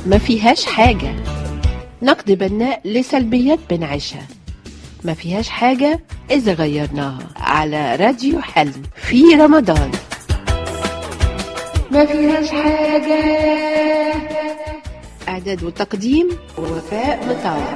ما فيهاش حاجة نقد بناء لسلبيات بنعيشها ما فيهاش حاجة إذا غيرناها على راديو حلم في رمضان ما فيهاش حاجة إعداد وتقديم وفاء مطاوع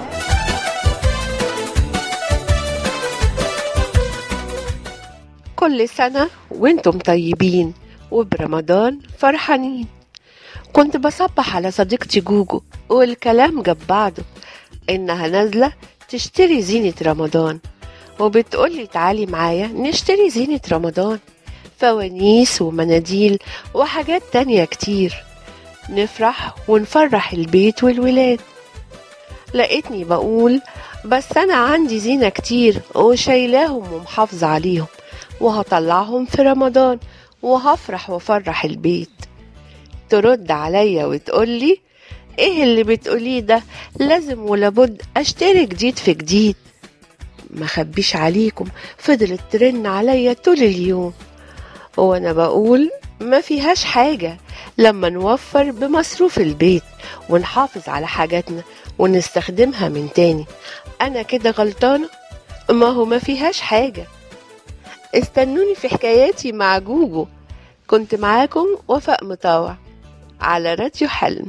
كل سنة وانتم طيبين وبرمضان فرحانين كنت بصبح على صديقتي جوجو والكلام جاب بعضه إنها نازلة تشتري زينة رمضان وبتقولي تعالي معايا نشتري زينة رمضان فوانيس ومناديل وحاجات تانية كتير نفرح ونفرح البيت والولاد لقيتني بقول بس أنا عندي زينة كتير وشايلاهم ومحافظة عليهم وهطلعهم في رمضان وهفرح وافرح البيت ترد عليا وتقولي ايه اللي بتقوليه ده لازم ولابد اشتري جديد في جديد ما خبيش عليكم فضلت ترن عليا طول اليوم وانا بقول ما فيهاش حاجة لما نوفر بمصروف البيت ونحافظ على حاجاتنا ونستخدمها من تاني انا كده غلطانة ما هو ما فيهاش حاجة استنوني في حكاياتي مع جوجو كنت معاكم وفاء مطاوع على راديو حلم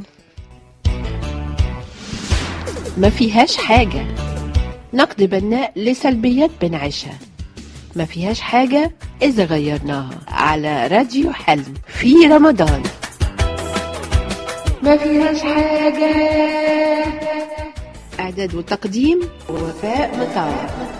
ما فيهاش حاجة نقد بناء لسلبيات بنعيشها ما فيهاش حاجة إذا غيرناها على راديو حلم في رمضان ما فيهاش حاجة إعداد وتقديم وفاء مطاوع